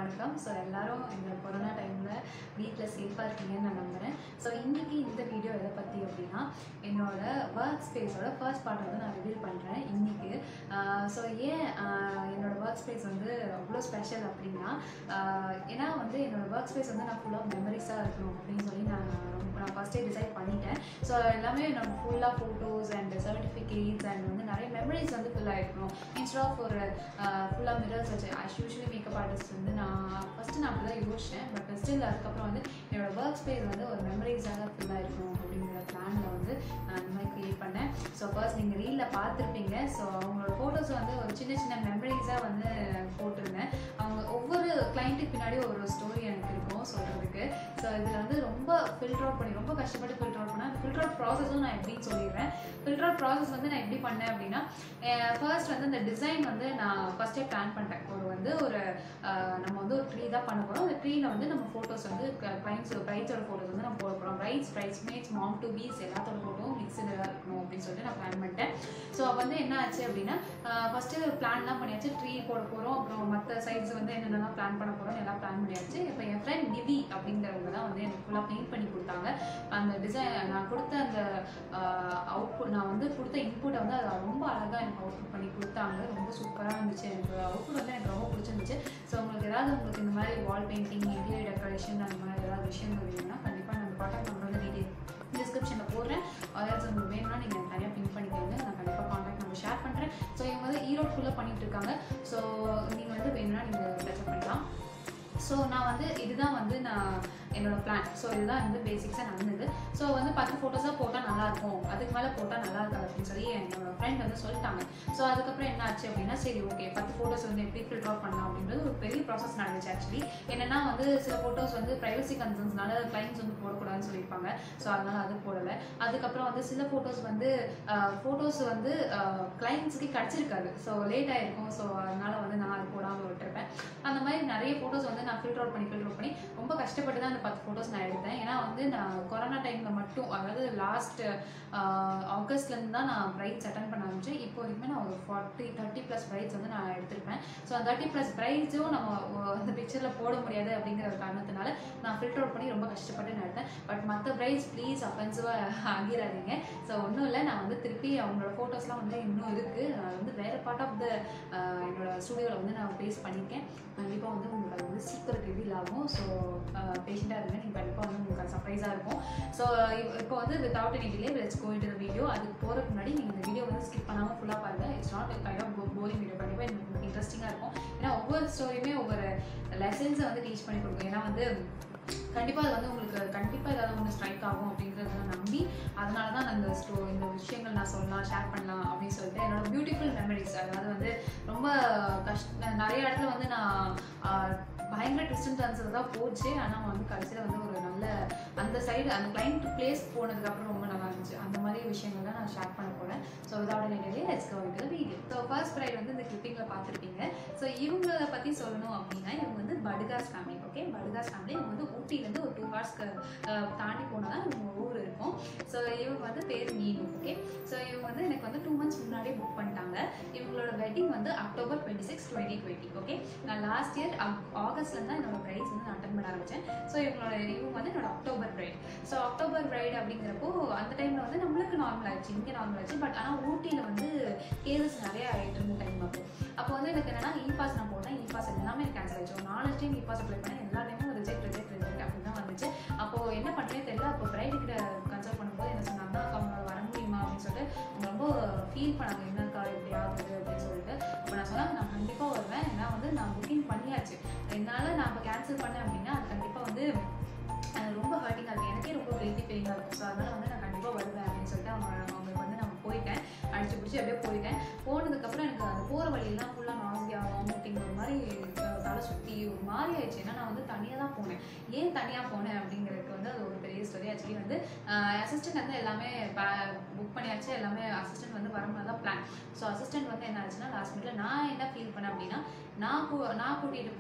வணக்கம் ஸோ எல்லாரும் இந்த கொரோனா டைமில் வீட்டில் சேஃபாக இருக்கீங்கன்னு நான் நம்புகிறேன் ஸோ இன்றைக்கி இந்த வீடியோ எதை பற்றி அப்படின்னா என்னோட ஒர்க் ஸ்பேஸோட ஃபர்ஸ்ட் பார்ட் வந்து நான் ரிவீல் பண்ணுறேன் இன்றைக்கி ஸோ ஏன் ஆஹ் என்னோட ஒர்க் ஸ்பேஸ் வந்து அவ்வளோ ஸ்பெஷல் அப்படின்னா ஆஹ் ஏன்னா வந்து என்னோட ஒர்க் ஸ்பேஸ் வந்து நான் ஃபுல்லாக மெமரிஸாக இருக்கணும் அப்படின்னு சொல்லி நான் ரொம்ப நான் ஃபஸ்ட்டே டிசைட் பண்ணிட்டேன் ஸோ எல்லாமே நம்ம ஃபுல்லாக ஃபோட்டோஸ் அண்ட் சர்டிஃபிகேட்ஸ் அண்ட் வந்து நிறைய மெமரிஸ் வந்து ஃபுல்லாக இருக்கணும் இன்ஸ்டா ஆஃப் ஒரு ஃபுல்லாக மிரர்ஸ் வச்சு ஆஸ் யூஸ்வலி மேக்கப் ஆர்டிஸ்ட் வந்து நான் ஃபஸ்ட்டு நான் அப்படி தான் யோசித்தேன் பட் ஸ்டில் அதுக்கப்புறம் வந்து என்னோட ஒர்க் ஸ்பேஸ் வந்து ஒரு மெமரிஸாக ஃபுல்லாக இருக்கணும் அப்படிங்கிற பிளானில் வந்து நான் இந்த மாதிரி க்ரியேட் பண்ணேன் ஸோ ஃபர்ஸ்ட் நீங்கள் ரீலில் பார்த்துருப்பீங்க ஸோ அவங்களோட ஃபோட்டோஸ் வந்து ஒரு சின்ன சின்ன மெமரிஸாக வந்து போட்டிருந்தேன் அவங்க ஒவ்வொரு கிளைண்ட்டுக்கு பின்னாடி ஒரு ஸ்டோரி எனக்கு இருக்கும் சொல்கிறதுக்கு ஸோ இதில் வந்து ரொம்ப ஃபில்டர் அவுட் பண்ணி ரொம்ப கஷ்டப்பட்டு ஃபில்டர் அவுட் பண்ணேன் ஃபில்டர் அவுட் ப்ராசஸும் நான் எப்படின்னு சொல்லிடுறேன் ஃபில்டர் அவுட் ப்ராசஸ் வந்து நான் எப்படி பண்ணேன் அப்படின்னா ஃபர்ஸ்ட் வந்து இந்த டிசைன் வந்து நான் ஃபஸ்ட்டே பிளான் பண்ணிட்டேன் ஒரு வந்து ஒரு அஹ், நம்ம வந்து ஒரு ட்ரீ தான் பண்ண போகிறோம் அந்த ட்ரீல வந்து நம்ம ஃபோட்டோஸ் வந்து கிளைண்ட்ஸ் பிரைட்ஸோட ஃபோட்டோஸ் வந்து நம்ம போட போகிறோம் brides bridesmaids mom to be's எல்லாத்தோட ஃபோட்டோவும் மிக்சடாக இருக்கணும் அப்படின்னு சொல்லிட்டு நான் பிளான் பண்ணிட்டேன் ஸோ வந்து என்ன ஆச்சு அப்படின்னா ஃபஸ்ட்டு பிளான்லாம் பண்ணியாச்சு ட்ரீ போட போகிறோம் அப்புறம் மற்ற சைட்ஸ் வந்து என்னென்னலாம் பிளான் பண்ண போகிறோம் எல்லாம் பிளான் பண்ணியாச்சு இப்போ என் ஃப்ரெண்ட் நிவி அப்படிங்கிறவங்க தான் வந்து எனக்கு ஃபுல்லாக பெயிண்ட் பண்ணி கொடுத்தாங்க அந்த டிசைன் நான் கொடுத்த அந்த அவுட்புட் நான் வந்து கொடுத்த இன்புட்டை வந்து அதை ரொம்ப அழகாக எனக்கு அவுட்புட் பண்ணி கொடுத்தாங்க ரொம்ப சூப்பராக இருந்துச்சு எனக்கு அவுட்புட் வந்து எனக்கு ரொம்ப பிடிச்சிருந்துச்சு ஸோ உங்களுக்கு ஏதாவது உங்களுக்கு இந்த மாதிரி வால் பெயிண்டிங் இன்டீரியர் டெக்கரேஷன் அந்த மாதிரி ஏதாவது விஷயங்கள் வேணும்னா கண்டிப்பாக நான் காண்டாக்ட் நம்பர் வந்து டீட்டெயில் டிஸ்கிரிப்ஷனில் போடுறேன் அதாவது உங்களுக்கு வேணும்னா நீங்கள் தனியாக பிங்க் பண்ணிக்கோங்க நான் கண்டிப்பாக காண்டாக்ட் நம்பர் ஷேர் பண்ணுறேன் ஸோ இவங்க வந்து ஈரோடு ஃபுல்லாக பண்ணிட்டு இருக்காங்க ஸோ நீங்கள் வந்து வேணும்னா நீங்கள் டச்சப் பண்ணலாம் ஸோ நான் வந்து இதுதான் வந்து நான் என்னோட பிளான் ஸோ இதுதான் வந்து பேசிக்ஸாக நடந்தது ஸோ வந்து பத்து ஃபோட்டோஸாக போட்டால் நல்லாயிருக்கும் அதுக்கு மேலே போட்டால் நல்லா இருக்காது அப்படின்னு சொல்லி என்னோட ஃப்ரெண்ட் வந்து சொல்லிட்டாங்க ஸோ அதுக்கப்புறம் என்ன ஆச்சு அப்படின்னா சரி ஓகே பத்து ஃபோட்டோஸ் வந்து எப்படி ஃபில்டர் அவுட் பண்ணலாம் அப்படின்றது ஒரு பெரிய ப்ராசஸ் நடந்துச்சு ஆக்சுவலி என்னன்னா வந்து சில ஃபோட்டோஸ் வந்து ப்ரைவசி கன்சர்ன்ஸ்னால கிளைண்ட்ஸ் வந்து போடக்கூடாதுன்னு சொல்லியிருப்பாங்க ஸோ அதனால அது போடலை அதுக்கப்புறம் வந்து சில ஃபோட்டோஸ் வந்து ஃபோட்டோஸ் வந்து கிளைண்ட்ஸ்க்கு கிடச்சிருக்காது ஸோ லேட் ஆயிருக்கும் ஸோ அதனால வந்து நான் அது போடாமல் விட்டுருப்பேன் அந்த மாதிரி நிறைய ஃபோட்டோஸ் வந்து நான் ஃபில்டர் அவுட் பண்ணி ஃபில்டர் அவுட் பண்ணி ரொம்ப கஷ்டப்பட்டு தான் அந்த பத்து ஃபோட்டோஸ் நான் எடுத்தேன் ஏன்னா வந்து நான் கொரோனா டைமில் மட்டும் அதாவது லாஸ்ட் ஆகஸ்ட்லேருந்து தான் நான் பிரைட்ஸ் அட்டன் பண்ண ஆரம்பிச்சேன் இப்போ வரைக்குமே நான் ஒரு ஃபார்ட்டி தேர்ட்டி ப்ளஸ் பிரைட்ஸ் வந்து நான் எடுத்திருப்பேன் ஸோ அந்த தேர்ட்டி ப்ளஸ் பிரைட்ஸும் நம்ம ஒ- அந்த பிக்சரில் போட முடியாது அப்படிங்கிற ஒரு காரணத்தினால நான் ஃபில்டர் அவுட் பண்ணி ரொம்ப கஷ்டப்பட்டு நான் எடுத்தேன் பட் மற்ற பிரைட்ஸ் ப்ளீஸ் அஃபென்சிவாக ஆகிடாதீங்க ஸோ ஒன்றும் இல்லை நான் வந்து திருப்பி அவங்களோட ஃபோட்டோஸ்லாம் வந்து இன்னும் இருக்குது நான் வந்து வேறு பார்ட் ஆஃப் த என்னோட ஸ்டுடியோவில் வந்து நான் பேஸ் பண்ணியிருக்கேன் கண்டிப்பாக வந்து உங்களுக்கு அது வந்து சீக்கிரம் ரிவீல் ஆகும் ஸோ பேஷண்ட்டாக இருங்க நீங்கள் கண்டிப்பாக வந்து உங்களுக்கு அது சர்ப்ரைஸாக இருக்கும் ஸோ இப்போ வந்து without any delay let's go into video அதுக்கு போகிறதுக்கு முன்னாடி நீங்கள் இந்த வீடியோ வந்து ஸ்கிப் பண்ணாமல் ஃபுல்லாக பாருங்கள் it's not kind of boring video கண்டிப்பாக எனக்கு இன்ட்ரெஸ்டிங்காக இருக்கும் ஏன்னா ஒவ்வொரு ஸ்டோரியுமே ஒவ்வொரு லெசன்ஸை வந்து டீச் பண்ணி கொடுக்கும் ஏன்னா வந்து கண்டிப்பாக அது வந்து உங்களுக்கு கண்டிப்பாக ஏதாவது ஒன்று ஸ்ட்ரைக் ஆகும் அப்படிங்கிறத நான் நம்பி அதனால தான் நான் இந்த ஸ்டோ இந்த விஷயங்கள் நான் சொல்லலாம் ஷேர் பண்ணலாம் அப்படின்னு சொல்லிட்டு என்னோட பியூட்டிஃபுல் மெமரிஸ் அதாவது வந்து ரொம்ப கஷ்ட நிறைய இடத்துல வந்து நான் ஆஹ், பயங்கர டிஸ்டன்ஸ் டர்ன்ஸில் தான் போச்சு ஆனால் வந்து கடைசியில் வந்து ஒரு நல்ல அந்த சைடு அந்த கிளைண்ட் பிளேஸ் போனதுக்கப்புறம் ரொம்ப நல்லா இருந்துச்சு அந்த மாதிரி விஷயங்கள் தான் நான் ஷேர் பண்ண போகிறேன் so without any delay let's go into video so first bride வந்து இந்த கிளிப்பிங்கில் பார்த்துருப்பீங்க ஸோ இவங்களை பற்றி சொல்லணும் அப்படின்னா இவங்க வந்து Badagas family okay Badagas family இவங்க வந்து ஊட்டிலேருந்து ஒரு டூ ஹவர்ஸ்க்கு தாண்டி போனால் தான் இவங்க ஊர் இருக்கும் ஸோ இவங்க வந்து பேர் மீனு ஓகே ஸோ இவங்க வந்து எனக்கு வந்து டூ மந்த்ஸ் முன்னாடியே புக் பண்ணிட்டாங்க இவங்களோட வெட்டிங் வந்து October twenty six twenty twenty okay நான் லாஸ்ட் இயர் ஆகஸ்ட்ல தான் என்னோட ப்ரைஸ் வந்து நான் அட்டன் பண்ண ஆரம்பிச்சேன் ஸோ இவங்களோட இவங்க வந்து என்னோட October bride so October bride அப்படிங்கிறப்போ அந்த டைமில் வந்து நம்மளுக்கு நார்மல் ஆயிடுச்சு இங்கே நார்மல் ஆயிடுச்சு பட் ஆனால் ஊட்டியில் வந்து கேசஸ் நிறைய ஆகிட்டு இருந்த டைம் அப்போ அப்போ வந்து எனக்கு என்னன்னா இ பாஸ் நான் போட்டேன் இ பாஸ் எல்லாமே கேன்சல் ஆயிடுச்சு ஒரு நாலு டைம் இ பாஸ் அப்ளை பண்ணேன் எல்லா டைமும் ரிஜெக்ட் ரிஜெக்ட் ரிஜெக்ட் அப்படின்னு தான் வந்துச்சு அப்போ என்ன பண்ணுறேன்னு தெரியல அப்போ பிரைட் கிட்ட கன்சல்ட் பண்ணும்போது என்ன சொன்னாங்கன்னா அவங்களோட வர முடியுமா அப்படின்னு சொல்லிட்டு அவங்க ரொம்ப ஃபீல் பண்ணாங்க என்னக்கா இப்படி ஆகுது அப்படின்னு சொல்லிட்டு அப்போ நான் சொன்னாங்க நான் கண்டிப்பாக வருவேன் ஏன்னா வந்து நான் புக்கிங் பண்ணியாச்சு என்னால் நான் இப்போ கேன்சல் பண்ணேன் அப்படின்னா அது கண்டிப்பாக வந்து அது ரொம்ப ஹர்ட்டிங்காக இருக்கும் எனக்கே ரொம்ப கில்ட்டி ஃபீலிங்காக இருக்கும் ஸோ அதனால் வந்து நான் கண்டிப்பாக வருவேன் அப்படின்னு சொல்லிட்டு அவங்க அவங்களுக்கு வந்து நான் போயிட்டேன் அடிச்சு பிடிச்சி அப்படியே போயிட்டேன் போனதுக்கப்புறம் எனக்கு அந்த போகிற வழியெல்லாம் ஃபுல்லாக நாசியாக வாமிட்டிங் ஒரு மாதிரி அஹ், தலை சுற்றி ஒரு மாதிரி ஆயிடுச்சு ஏன்னா நான் வந்து தனியாக தான் போனேன் ஏன் தனியாக போனேன் அப்படிங்கிறதுக்கு வந்து அது ஒரு பெரிய ஸ்டோரி ஆக்சுவலி வந்து அசிஸ்டன்ட் வந்து எல்லாமே புக் பண்ணியாச்சு எல்லாமே அசிஸ்டன்ட் வந்து வர மாதிரி தான் பிளான் ஸோ அசிஸ்டன்ட் வந்து என்ன ஆச்சுன்னா லாஸ்ட் மினிட்ல நான் என்ன ஃபீல் பண்ணேன் அப்படின்னா நான் கூ நான் கூட்டிகிட்டு போய்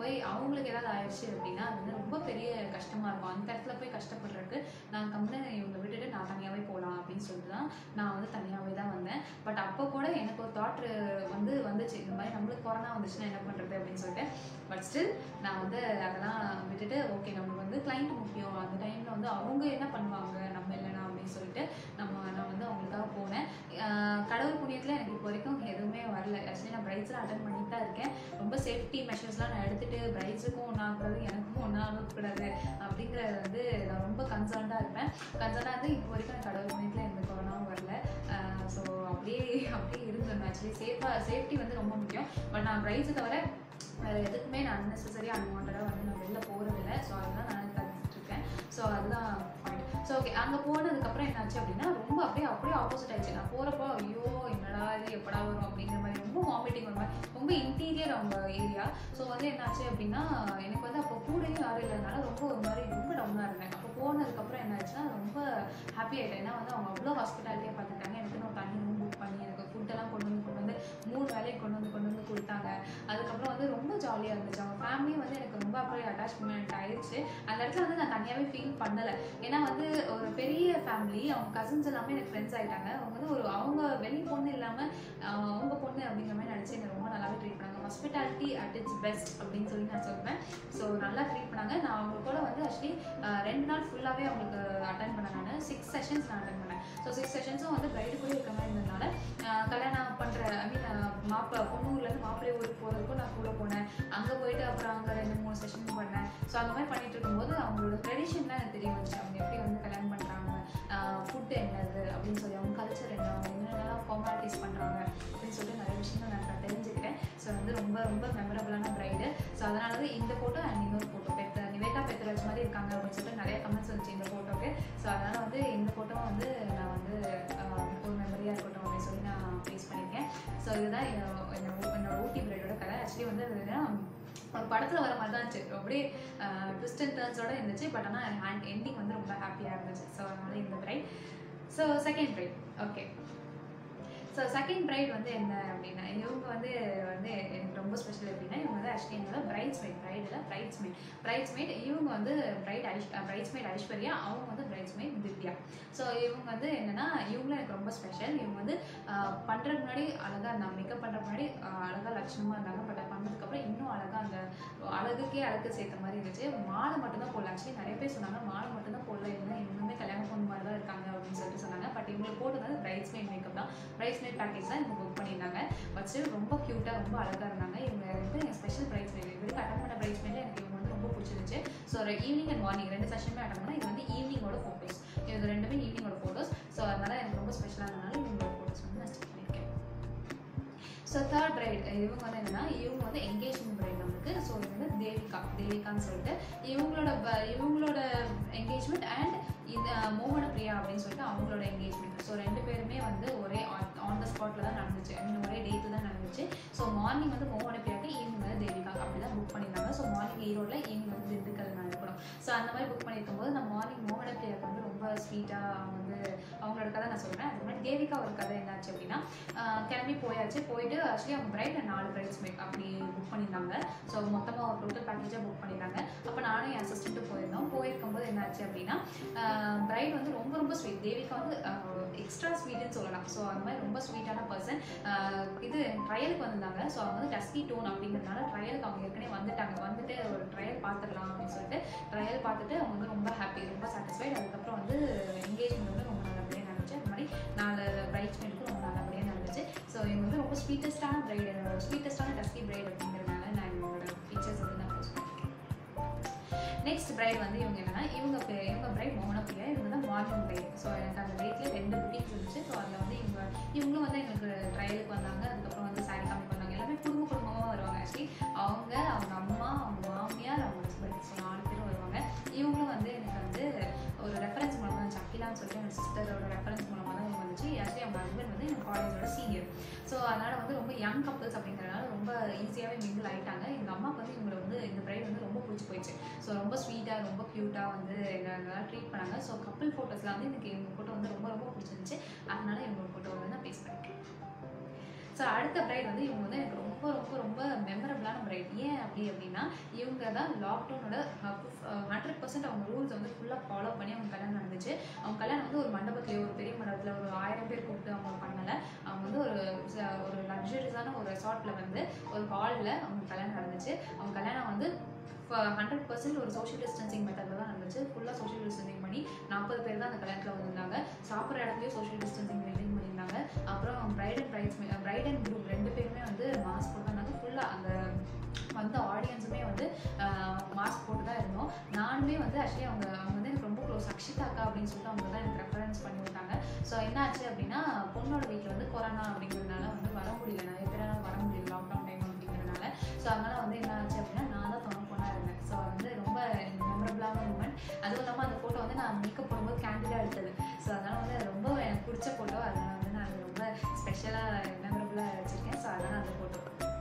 போய் அவங்களுக்கு ஏதாவது ஆயிடுச்சு அப்படின்னா அது வந்து ரொம்ப பெரிய கஷ்டமாக இருக்கும் அந்த இடத்துல போய் கஷ்டப்படுறதுக்கு நான் கம்முன்னு இவங்க விட்டுட்டு நான் தனியாகவே போகலாம் அப்படின்னு சொல்லிட்டு தான் நான் வந்து தனியாகவே தான் வந்தேன் பட் அப்போ கூட எனக்கு ஒரு தாட் வந்து வந்துச்சு இந்த மாதிரி நம்மளுக்கு கொரோனா வந்துச்சுன்னா என்ன பண்ணுறது அப்படின்னு சொல்லிட்டு பட் ஸ்டில் நான் வந்து அதெல்லாம் விட்டுட்டு ஓகே நம்மளுக்கு வந்து கிளைண்ட் முக்கியம் அந்த டைமில் வந்து அவங்க என்ன பண்ணுவாங்க நம்ம இல்லைனா அப்படின்னு சொல்லிட்டு நம்ம நான் வந்து அவங்களுக்காக போனேன் ஆஹ் கடவுள் புண்ணியத்தில் எனக்கு இப்போ வரைக்கும் எதுவுமே வரல ஆக்சுவலி நான் பிரைட்ஸ்லாம் அட்டன் பண்ணிட்டு தான் இருக்கேன் ரொம்ப சேஃப்டி மெஷர்ஸ்லாம் நான் எடுத்துட்டு பிரைட்ஸுக்கும் ஒன்றாகக்கூடாது எனக்கும் ஒன்றாகக்கூடாது அப்படிங்கிறது வந்து நான் ரொம்ப கன்சர்ன்டாக இருப்பேன் கன்சர்னாக இருந்து இப்போ வரைக்கும் எனக்கு கடவுள் புண்ணியத்தில் எந்த கொரோனாவும் வரல ஸோ அப்படியே அப்படியே இருந்தேன் ஆக்சுவலி சேஃபாக சேஃப்டி வந்து ரொம்ப முக்கியம் பட் நான் பிரைட்ஸை தவிர வேறு எதுக்குமே நான் அன்னெசரி அன்வான்டாக வந்து நான் வெளில போகிறதில்ல ஸோ அதெல்லாம் நான் கற்றுட்டு இருக்கேன் ஸோ அதுதான் பாயிண்ட் ஸோ ஓகே அங்கே போனதுக்கப்புறம் என்னாச்சு அப்படின்னா ரொம்ப அப்படியே அப்படியே ஆப்போசிட் ஆயிடுச்சு நான் போகிறப்போ ஐயோ என்னடா இது எப்படா வரும் அப்படிங்கிற மாதிரி ரொம்ப வாமிட்டிங் வர மாதிரி ரொம்ப இன்டீரியர் அவங்க ஏரியா ஸோ வந்து என்னாச்சு அப்படின்னா எனக்கு வந்து அப்போ கூடயும் யாரும் இல்லைனால ரொம்ப ஒரு மாதிரி ரொம்ப டவுனாக இருந்தேன் அப்போ போனதுக்கப்புறம் என்னாச்சுன்னா ரொம்ப ஹாப்பி ஆகிட்டேன் ஏன்னா வந்து அவங்க அவ்வளோ ஹாஸ்பிட்டாலிட்டியாக பார்த்துட்டாங்க எனக்கு நான் தனி ரூம் புக் பண்ணி எனக்கு ஃபுட்டெல்லாம் கொண்டு வந்து கொண்டு வந்து மூணு வேலையை கொண்டு வந்து கொண்டு வந்து கொடுத்தாங்க அதுக்கப்புறம் வந்து ரொம்ப ஜாலியாக இருந்துச்சு அவங்க ஃபேமிலியும் வந்து எனக்கு ரொம்ப அப்படியே அட்டாச்மெண்ட் ஆயிடுச்சு அந்த இடத்துல வந்து நான் தனியாகவே ஃபீல் பண்ணலை ஏன்னா வந்து ஒரு பெரிய ஃபேமிலி அவங்க கசின்ஸ் எல்லாமே எனக்கு ஃப்ரெண்ட்ஸ் ஆயிட்டாங்க அவங்க வந்து ஒரு அவங்க வெளி பொண்ணு இல்லாமல் அவங்க பொண்ணு அப்படிங்கிற மாதிரி நினச்சி என்னை ரொம்ப நல்லாவே ட்ரீட் பண்ணாங்க ஹாஸ்பிட்டாலிட்டி அட் இட்ஸ் பெஸ்ட் அப்படின்னு சொல்லி நான் சொல்லுவேன் ஸோ நல்லா ட்ரீட் பண்ணாங்க நான் அவங்க கூட வந்து ஆக்சுவலி ரெண்டு நாள் ஃபுல்லாகவே அவங்களுக்கு அட்டன் பண்ணேன் நான் சிக்ஸ் செஷன்ஸ் நான் அட்டன் பண்ணேன் ஸோ சிக்ஸ் செஷன்ஸும் வந்து பிரைடு கூட இருக்க மாதிரி இருந்ததுனால ஆஹ் கல்யாணம் பண்ணுற ஐ மீன் மாப்பிள்ளை பொண்ணூர்லேருந்து மாப்பிள்ளை ஊருக்கு போகிறதுக்கும் நான் கூட போனேன் அங்கே போயிட்டு அப்புறம் அங்கே ரெண்டு மூணு செஷன் பண்ணேன் ஸோ அந்த மாதிரி பண்ணிட்டு இருக்கும்போது அவங்களோட ட்ரெடிஷன்லாம் எனக்கு தெரிய வந்துச்சு அவங்க எப்படி வந்து கல்யாணம் பண்ணுறாங்க ஃபுட் என்னது அப்படின்னு சொல்லி அவங்க கல்ச்சர் என்ன அவங்க என்னென்னலாம் ஃபார்மாலிட்டிஸ் பண்ணுறாங்க அப்படின்னு சொல்லிட்டு நிறைய விஷயங்கள் நான் தெரிஞ்சுக்கிட்டேன் ஸோ வந்து ரொம்ப ரொம்ப மெமரபுளான ப்ரைடு ஸோ அதனால தான் இந்த ஃபோட்டோ அண்ட் இன்னொரு ஃபோட்டோ பெத்த நிவேதா பெத்தராஜ் மாதிரி இருக்காங்க அப்படின்னு சொல்லிட்டு நிறைய கமெண்ட்ஸ் வந்துச்சு இந்த ஃபோட்டோக்கு ஸோ அதனால் வந்து இந்த ஃபோட்டோவை வந்து நான் வந்து ஆஹ், ஒரு மெமரியாக இருக்கட்டும் அப்படின்னு சொல்லி நான் ஃபேஸ் பண்ணியிருக்கேன் ஸோ இதுதான் என்னோட என்னோட என்னோட ஊட்டி பிரைடோட கதை ஆக்சுவலி வந்து அது என்னன்னா, ஒரு படத்தில் வர மாதிரி தான் இருந்துச்சு அப்படியே ட்விஸ்ட் அண்ட் டர்ன்ஸோட இருந்துச்சு பட் ஆனால் ஹேண்ட் எண்டிங் வந்து ரொம்ப ஹாப்பியாக இருந்துச்சு ஸோ அதனால இந்த bride so second bride okay so second bride வந்து என்ன அப்படின்னா இவங்க வந்து வந்து எனக்கு ரொம்ப ஸ்பெஷல் எப்படின்னா இவங்க வந்து ஆக்சுவலி என்னோட பிரைட்ஸ் மேட் பிரைடில் பிரைட்ஸ் மேட் பிரைட்ஸ் மேட் இவங்க வந்து bride Aish bridesmaid Aishwarya அவங்க வந்து பிரைட்ஸ் மேட் திவ்யா ஸோ இவங்க வந்து என்னன்னா இவங்களும் எனக்கு ரொம்ப ஸ்பெஷல் இவங்க வந்து பண்ணுறதுக்கு முன்னாடி அழகாக இருந்தாங்க மேக்கப் பண்ணுறதுக்கு முன்னாடி அழகாக லட்சணமாக இருந்தாங்க பட் பண்ணதுக்கப்புறம் இன்னும் அழகாக அந்த அழகுக்கே அழகு சேர்த்த மாதிரி இருந்துச்சு மாலை மட்டும்தான் போடல ஆக்சுவலி நிறைய பேர் சொன்னாங்க மாலை மட்டும்தான் போடல இவங்க இவங்களுமே கல்யாணம் பொண்ணு மாதிரி தான் இருக்காங்க அப்படின்னு சொல்லிட்டு சொன்னாங்க பட் இவங்களுக்கு போட்டது வந்து பிரைட்ஸ் மேட் மேக்கப் தான் பிரைட்ஸ் மேட் பேக்கேஜ் தான் இவங்க புக் பண்ணியிருந்தாங்க பட் ஸ்டில் ரொம்ப க்யூட்டாக ரொம்ப அழகாக இருந்தாங்க இவங்க வந்து என் ஸ்பெஷல் பிரைட்ஸ் மேட் இது அட்டன் பண்ண பிரைட்ஸ் மேட்ல எனக்கு இவங்க வந்து ரொம்ப பிடிச்சிருந்துச்சு ஸோ ஒரு ஈவினிங் அண்ட் மார்னிங் ரெண்டு செஷனுமே அட்டன் பண்ணால் இது வந்து ஈவினிங்கோட ஃபோட்டோஸ் இது ரெண்டுமே ஈவினிங்கோட ஃபோட்டோஸ் ஸோ அதனால எனக்கு ரொம்ப ஸ்பெஷலாக இருந்தனால இவங்களோட ஃபோட்டோஸ் வந்து நான் ஸ்டிக் பண்ணியிருக்கேன் ஸோ தேர்ட் பிரைட் இவங்க வந்து என்னன்னா இவங்க வந்து என்கேஜ்மெண்ட் பிரைட் நம்மளுக்கு ஸோ இது வந்து தேவிகா தேவிகான்னு சொல்லிட்டு இவங்களோட ப- இவங்களோட என்கேஜ்மெண்ட் அண்ட் இந்த மோகன பிரியா அப்படின்னு சொல்லிட்டு அவங்களோட என்கேஜ்மெண்ட் ஸோ ரெண்டு பேருமே வந்து ஒரே ஆன் த ஸ்பாட்டில் தான் நடந்துச்சு ஐ மீன் ஒரே டேட்டில் தான் நடந்துச்சு ஸோ மார்னிங் வந்து மோகன பிரியாக்கு ஈவினிங் வந்து தேவிகா அப்படி தான் புக் பண்ணியிருந்தாங்க ஸோ மார்னிங் ஈரோட்டில் ஈவினிங் வந்து திண்டுக்கல் நடக்கணும் ஸோ அந்த மாதிரி புக் பண்ணியிருக்கும் போது நான் மார்னிங் மோகன பிரியாக்கு வந்து ரொம்ப ஸ்வீட்டாக அவங்க வந்து அவங்களோட கதை நான் சொல்கிறேன் அது மாதிரி தேவிகா ஒரு கதை என்னாச்சு அப்படின்னா ஆஹ் கிளம்பி போயாச்சு போயிட்டு ஆக்சுவலி அவங்க பிரைட் நாலு பிரைட்ஸ் மேட் அப்படி புக் பண்ணியிருந்தாங்க ஸோ மொத்தமாக ஒரு டோட்டல் பேக்கேஜாக புக் பண்ணியிருந்தாங்க அப்போ நானும் என் அசிஸ்டண்ட்டும் போயிருந்தோம் போயிருக்கும்போது என்னாச்சு அப்படின்னா பிரைட் வந்து ரொம்ப ரொம்ப ஸ்வீட் தேவிகா வந்து எக்ஸ்ட்ரா ஸ்வீட்னு சொல்லலாம் ஸோ அந்த மாதிரி ரொம்ப ஸ்வீட்டான பர்சன் இது ட்ரையலுக்கு வந்திருந்தாங்க ஸோ அவங்க வந்து டஸ்கி டோன் அப்படிங்கிறதுனால ட்ரையலுக்கு அவங்க ஏற்கனவே வந்துட்டாங்க வந்துட்டு ஒரு ட்ரையல் பார்த்துடலாம் அப்படின்னு சொல்லிட்டு ட்ரையல் பார்த்துட்டு அவங்க வந்து ரொம்ப ஹாப்பி ரொம்ப சாட்டிஸ்ஃபைட் அதுக்கப்புறம் வந்து என்கேஜ்மெண்ட் வந்து ரொம்ப நல்லபடியாக நடந்துச்சு அது மாதிரி நாலு பிரைட்ஸ் மேட்டுக்கும் ரொம்ப நல்லபடியாக நடந்துச்சு ஸோ இவங்க வந்து ரொம்ப ஸ்வீட்டஸ்டான பிரைட் என்னோட ஸ்வீட்டஸ்டான டஸ்கி பிரைட் அப்படிங்கிறதுனால நான் இவங்களோட பிக்சர்ஸ் வந்து நான் போஸ்ட் பண்ணியிருக்கேன் நெக்ஸ்ட் பிரைட் வந்து இவங்க என்னன்னா இவங்க பே- இவங்க பிரைட் மோகன பிரியா இவங்க தான் மார்னிங் பிரைட் ஸோ எனக்கு அந்த டேட்ல ரெண்டு புக்கிங்ஸ் இருந்துச்சு ஸோ அதில் வந்து இவங்க இவங்களும் வந்து எங்களுக்கு ட்ரையலுக்கு வந்தாங்க அதுக்கப்புறம் வந்து சாரி காமிக்கு வந்தாங்க எல்லாமே குடும்ப குடும்பமாக வருவாங்க ஆக்சுவலி அவங்க அவங்க அம்மா அவங்க மாமியார் அவங்க ஹஸ்பண்ட் ஸோ நாலு பேரும் வருவாங்க இவங்களும் வந்து எனக்கு வந்து ஒரு ரெஃபரன்ஸ் மூலமாக தான் சக்கிலான்னு சொல்லிட்டு என் சிஸ்டரோட ரெஃபரன்ஸ் மூலமாக தான் இவங்க வந்துச்சு ஆக்சுவலி அவங்க ஹஸ்பண்ட் வந்து எங்கள் காலேஜோட சீனியர் ஸோ அதனால் வந்து ரொம்ப யங் கப்பல்ஸ் அப்படிங்கிறனால ரொம்ப ஈஸியாகவே மிங்கிள் ஆயிட்டாங்க எங்கள் அம்மாவுக்கு வந்து இவங்களை வந்து இந்த பிரைட் வந்து ரொம்ப பிடிச்சி போயிடுச்சு ஸோ ரொம்ப ஸ்வீட்டாக ரொம்ப க்யூட்டாக வந்து என்ன நல்லா ட்ரீட் பண்ணாங்க ஸோ கப்பல் ஃபோட்டோஸில் வந்து எனக்கு இவங்க ஃபோட்டோ வந்து ரொம்ப ரொம்ப பிடிச்சிருந்துச்சு அதனால இவங்க ஃபோட்டோ வந்து நான் பேஸ் பண்ணிக்கிறேன் ஸோ அடுத்த பிரைட் வந்து இவங்க வந்து எனக்கு ரொம்ப ரொம்ப ரொம்ப மெமரபிளான பிரைட் ஏன் அப்படி அப்படின்னா அவங்களுக்கு அதான் லாக்டவுனோட ஹண்ட்ரட் பர்சன்ட் அவங்க ரூல்ஸ் வந்து ஃபுல்லாக ஃபாலோ பண்ணி அவங்க கல்யாணம் நடந்துச்சு அவங்க கல்யாணம் வந்து ஒரு மண்டபத்துலேயே ஒரு பெரிய மண்டபத்தில் ஒரு ஆயிரம் பேர் கூப்பிட்டு அவங்க பண்ணலை அவங்க வந்து ஒரு ச- ஒரு லக்ஸரியஸான ஒரு ரெசார்ட்டில் வந்து ஒரு ஹாலில் அவங்க கல்யாணம் நடந்துச்சு அவங்க கல்யாணம் வந்து ஹண்ட்ரட் பர்சன்ட் ஒரு சோஷியல் டிஸ்டன்சிங் மெத்தடில் தான் நடந்துச்சு ஃபுல்லாக சோஷியல் டிஸ்டன்சிங் பண்ணி நாற்பது பேர் தான் அந்த கல்யாணத்தில் வந்திருந்தாங்க சாப்பிட்ற இடத்துலையும் சோஷியல் டிஸ்டன்சிங் மெயின்டைன் பண்ணியிருந்தாங்க அப்புறம் bride and brides bride and groom ரெண்டு பேருமே வந்து மாஸ்க் போட்டுருந்தாங்க ஃபுல்லாக அந்த வந்த ஆடியன்ஸுமே வந்து மாஸ்க் போட்டு தான் இருந்தோம் நானுமே வந்து ஆக்சுவலி அவங்க அவங்க வந்து எனக்கு ரொம்ப க்ளோஸ் அக்ஷிதா அக்கா அப்படின்னு சொல்லிட்டு அவங்க தான் எனக்கு ரெஃபரன்ஸ் பண்ணி விட்டாங்க ஸோ என்ன ஆச்சு அப்படின்னா பொண்ணோட வீட்டில் வந்து கொரோனா அப்படிங்கிறதுனால வந்து வர முடியல நிறைய பேரால் வர முடியல லாக்டவுன் டைம் அப்படிங்கிறதுனால ஸோ அதனால் வந்து என்ன ஆச்சு அப்படின்னா நான் தான் துணை பொண்ணாக இருந்தேன் ஸோ வந்து ரொம்ப மெமரபிளான மூமெண்ட் அதுவும் இல்லாமல் அந்த ஃபோட்டோ வந்து நான் மேக்கப் போடும்போது கேண்டிடாக எடுத்தது ஸோ அதனால் வந்து அது ரொம்ப எனக்கு பிடிச்ச ஃபோட்டோ அதனால் வந்து நான் அது ரொம்ப ஸ்பெஷலாக மெமரபுளாக வச்சுருக்கேன் ஸோ அதனால் அந்த ஃபோட்டோ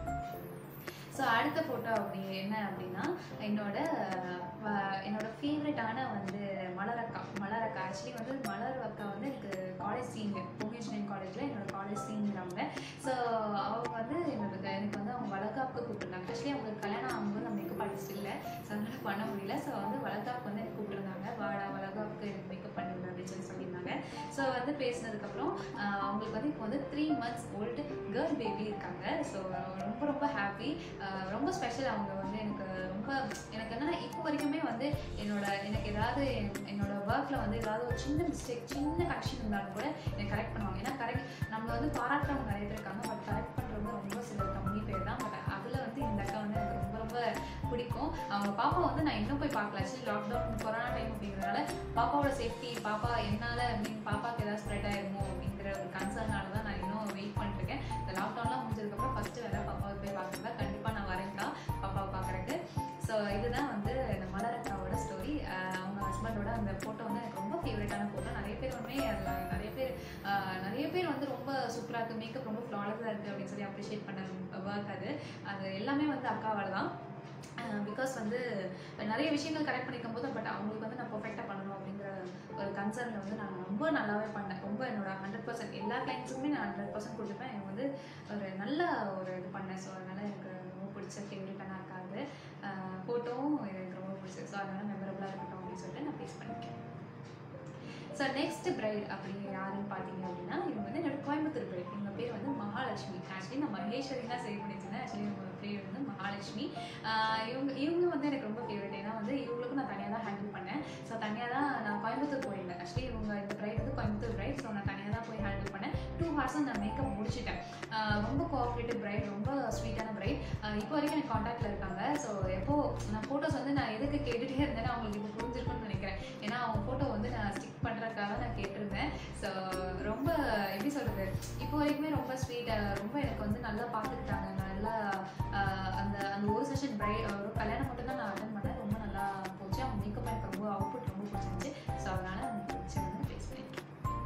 ஸோ அடுத்த ஃபோட்டோ அப்படி என்ன அப்படின்னா என்னோட அஹ், என்னோட ஃபேவரட்டான வந்து மலரக்கா மலரக்கா ஆக்சுவலி வந்து மலர் அக்கா வந்து எனக்கு காலேஜ் சீனியர் பொங்கல் இன்ஜினியரிங் காலேஜில் என்னோட காலேஜ் சீனியர் அவங்க ஸோ அவங்க வந்து என்னோட எனக்கு வந்து அவங்க வளகாப்புக்கு கூப்பிட்டுருந்தாங்க ஆக்சுவலி அவங்களுக்கு கல்யாணம் ஆகும்போது நான் மேக்கப் ஆர்டிஸ்ட் இல்லை ஸோ அதனால் பண்ண முடியல ஸோ வந்து வளகாப்புக்கு வந்து எனக்கு கூப்பிட்டுருந்தாங்க வாடா வளகாப்புக்கு எனக்கு மேக்கப் பண்ணிவிடு அப்படின்னு சொல்லி சொல்லியிருந்தாங்க ஸோ வந்து பேசினதுக்கப்புறம் ஆஹ், அவங்களுக்கு வந்து இப்போ வந்து three months old girl baby இருக்காங்க ஸோ ரொம்ப ரொம்ப ஹாப்பி ரொம்ப ஸ்பெஷல் அவங்க வந்து எனக்கு ரொம்ப எனக்கு என்னன்னா இப்போ வரைக்குமே வந்து என்னோட எனக்கு ஏதாவது என்- என்னோட ஒர்க்கில் வந்து ஏதாவது ஒரு சின்ன மிஸ்டேக் சின்ன கரெக்ஷன் இருந்தாலும் கூட எனக்கு கரெக்ட் பண்ணுவாங்க ஏன்னா கரெக்ட் நம்மளை வந்து பாராட்டுறவங்க நிறைய பேர் இருக்காங்க பட் கரெக்ட் பண்ணுறவங்க ரொம்ப சில கம்மி பேர் தான் பட் அதில் வந்து இந்த அக்கா வந்து எனக்கு ரொம்ப ரொம்ப பிடிக்கும் அவங்க பாப்பா வந்து நான் இன்னும் போய் பார்க்கல ஆக்சுவலி லாக்டவுன் கொரோனா டைம் அப்படிங்கிறதுனால பாப்பாவோட சேஃப்டி பாப்பா என்னால் மீன் பாப்பாக்கு ஏதாவது ஸ்ப்ரெட் ஆயிருமோ அப்படிங்கிற ஒரு கன்சர்னால தான் நான் இன்னும் வெயிட் பண்ணிருக்கேன் இந்த லாக்டவுன்லாம் முடிஞ்சதுக்கப்புறம் ஃபஸ்ட்டு வேற பாப்பாவை போய் பார்க்குறதா கண்டிப்பாக நான் வரேன்க்கா பாப்பாவை பார்க்குறக்கு ஸோ இதுதான் வந்து இந்த மலரக்காவோட ஸ்டோரி அவங்க ஹஸ்பண்டோட அந்த ஃபோட்டோ வந்து எனக்கு ரொம்ப ஃபேவரட்டான ஃபோட்டோ நிறைய பேர் வந்து அதில் நிறைய பேர் ஆஹ் நிறைய பேர் வந்து ரொம்ப சூப்பராக இருக்குது மேக்கப் ரொம்ப ஃப்ளாலஸாக இருக்குது அப்படின்னு சொல்லி அப்ரிஷியேட் பண்ண ஒர்க் அது அது எல்லாமே வந்து அக்காவால் தான் பிகாஸ் வந்து நிறைய விஷயங்கள் கரெக்ட் பண்ணிக்கும் போது பட் அவங்களுக்கு வந்து நான் பர்ஃபெக்டாக பண்ணணும் அப்படிங்கிற ஒரு கன்சர்னில் வந்து நான் ரொம்ப நல்லாவே பண்ணேன் ரொம்ப என்னோட ஹண்ட்ரட் பர்சன்ட் எல்லா கிளைண்ட்ஸுக்குமே நான் ஹண்ட்ரட் பர்சன்ட் கொடுத்துப்பேன் எனக்கு வந்து ஒரு நல்ல ஒரு இது பண்ணேன் ஸோ அதனால் எனக்கு ரொம்ப பிடிச்ச ஃபேவரட்டான இருக்காது ஃபோட்டோவும் எனக்கு ரொம்ப பிடிச்சது ஸோ அதனால் மெமரபுளாக இருக்கட்டும் அப்படின்னு சொல்லிட்டு நான் பேஸ் பண்ணிக்கிறேன் ஸோ நெக்ஸ்ட் பிரைட் அப்படி யாருன்னு பார்த்தீங்க அப்படின்னா இவங்க வந்து என்னோட கோயம்புத்தூர் பிரைட் இவங்க பேர் வந்து மகாலட்சுமி ஆக்சுவலி நான் மகேஸ்வரி தான் சேவ் பண்ணியிருந்தேன் ஆக்சுவலி இவங்க பேர் வந்து மகாலட்சுமி ஆஹ் இவங்க இவங்க வந்து எனக்கு ரொம்ப ஃபேவரட் ஏன்னா வந்து இவங்களுக்கும் நான் தனியாக தான் ஹேண்டில் பண்ணேன் ஸோ தனியாக தான் நான் கோயம்புத்தூர் போயிருந்தேன் ஆக்சுவலி இவங்க இந்த பிரைட் வந்து கோயம்புத்தூர் பிரைட் ஸோ நான் தனியாக தான் போய் ஹேண்டில் பண்ணேன் டூ ஹவர்ஸ் நான் மேக்கப் முடிச்சிட்டேன் ஆஹ் ரொம்ப கோஆப்ரேட்டிவ் பிரைட் ரொம்ப ஸ்வீட்டான பிரைட் இப்போ வரைக்கும் எனக்கு காண்டாக்டில் இருக்காங்க ஸோ எப்போ நான் ஃபோட்டோஸ் வந்து நான் எதுக்கு கேட்டுகிட்டே இருந்தேன்னா அவங்களுக்கு இப்போ புரிஞ்சிருக்கும்னு நினைக்கிறேன் ஏன்னா அவங்க ஃபோட்டோ வந்து நான் ஸ்டிக் பண்ணுறதுக்காக நான் கேட்டிருந்தேன் ஸோ ரொம்ப எப்படி சொல்கிறது இப்போ வரைக்குமே ரொம்ப ஸ்வீட்டாக ரொம்ப எனக்கு வந்து நல்லா பார்த்துக்கிட்டாங்க நல்லா ஆஹ் அந்த அந்த ஒரு செஷன் பிரை ஒரு கல்யாணம் மட்டும் தான் நான் அட்டன் பண்ணேன் ரொம்ப நல்லா போச்சு அவங்க மேக்கப் எனக்கு ரொம்ப அவுட்புட் ரொம்ப பிடிச்சிருந்துச்சு ஸோ அதனால் அவங்க பிடிச்சி வந்து பேஸ் பண்ணியிருக்கேன்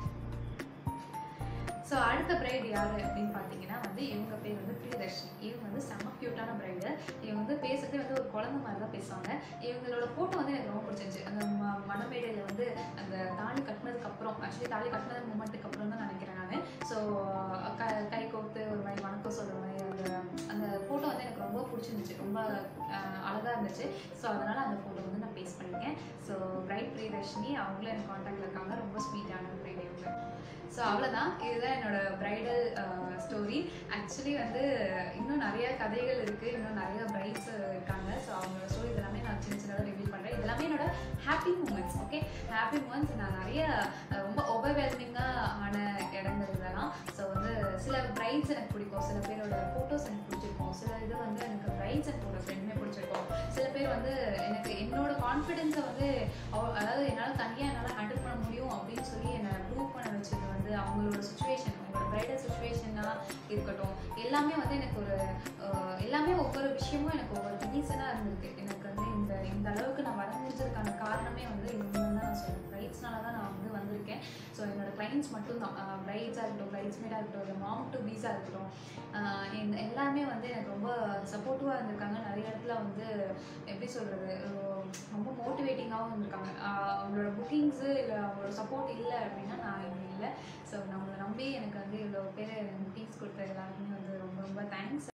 ஸோ அடுத்த பிரைட் யார் அப்படின்னு பார்த்தீங்கன்னா வந்து இவங்க பேர் வந்து பிரியதர்ஷினி இவங்க வந்து செம்ம க்யூட்டான பிரைடு இவங்க வந்து பேசுறதே வந்து ஒரு குழந்தை மாதிரி தான் பேசுவாங்க இவங்களோட ஃபோட்டோ வந்து எனக்கு ரொம்ப பிடிச்சிருந்துச்சு அந்த ம மணமேடையில் வந்து அந்த தாலி கட்டினதுக்கு அப்புறம் ஆக்சுவலி தாலி கட்டினது மூமெண்ட்டுக்கு அப்புறம் தான் நினைக்கிறேன் நான் ஸோ க கை கோர்த்து ஒரு மாதிரி வணக்கம் சொல்கிற மாதிரி அந்த அந்த ஃபோட்டோ வந்து எனக்கு ரொம்ப பிடிச்சிருந்துச்சு ரொம்ப அழகாக இருந்துச்சு ஸோ அதனால் அந்த ஃபோட்டோ வந்து நான் பேஸ் பண்ணியிருக்கேன் ஸோ பிரைட் பிரியதர்ஷினி அவங்களும் எனக்கு காண்டாக்டில் இருக்காங்க ரொம்ப ஸ்வீட்டான பிரைட் இவங்க ஸோ அவ்வளோதான் இதுதான் என்னோட பிரைடல் ஸ்டோரி ஆக்சுவலி வந்து இன்னும் நிறைய கதைகள் இருக்குது இன்னும் நிறைய பிரைட்ஸ் இருக்காங்க ஸோ அவங்களோட ஸ்டோரி இதெல்லாமே நான் சின்ன சின்னதாக ரிவீல் பண்ணுறேன் இதெல்லாமே என்னோட happy moments okay happy moments நான் நிறைய அஹ், ரொம்ப ஓவர்வெல்மிங்காக ஆன இடங்கள் இதெல்லாம் ஸோ வந்து சில பிரைட்ஸ் எனக்கு பிடிக்கும் சில பேரோட ஃபோட்டோஸ் எனக்கு பிடிச்சிருக்கும் சில இது வந்து எனக்கு பிரைட்ஸ் அண்ட் ஃபோட்டோஸ் ரெண்டுமே பிடிச்சிருக்கும் சில பேர் வந்து எனக்கு என்னோட கான்ஃபிடென்ஸை வந்து அவ- அதாவது என்னால் தனியாக என்னால் ஹேண்டில் பண்ண முடியும் அப்படின்னு சொல்லி என்னை ப்ரூவ் பண்ண வச்சது வந்து அவங்களோட சுச்சுவேஷன் அவங்களோட பிரைடல் சுச்சுவேஷனாக இருக்கட்டும் எல்லாமே வந்து எனக்கு ஒரு அஹ், எல்லாமே ஒவ்வொரு விஷயமும் எனக்கு ஒவ்வொரு ரீசனாக இருந்திருக்கு எனக்கு வந்து இந்த இந்த அளவுக்கு நான் வர முடிஞ்சதுக்கான காரணமே வந்து இவங்க தான் நான் சொல்லுவேன் பிரைட்ஸ்னால தான் நான் வந்து வந்திருக்கேன் ஸோ என்னோட கிளைண்ட்ஸ் மட்டும்தான் பிரைட்ஸாக இருக்கட்டும் பிரைட்ஸ்மேடாக இருக்கட்டும் இல்லை மாம் டு பீஸாக இருக்கட்டும் ஆஹ் இந்த எல்லாமே வந்து எனக்கு ரொம்ப சப்போர்ட்டிவாக இருந்திருக்காங்க நிறைய இடத்துல வந்து எப்படி சொல்கிறது ரொம்ப மோட்டிவேட்டிங்காகவும் இருந்திருக்காங்க ஆஹ் அவங்களோட புக்கிங்ஸு இல்லை அவங்களோட சப்போர்ட் இல்லை அப்படின்னா நான் இங்கே இல்லை ஸோ நம்மளை நம்பி எனக்கு வந்து இவ்வளோ பேர் புக்கிங்ஸ் கொடுத்த எல்லாருக்குமே வந்து ரொம்ப ரொம்ப தேங்க்ஸ்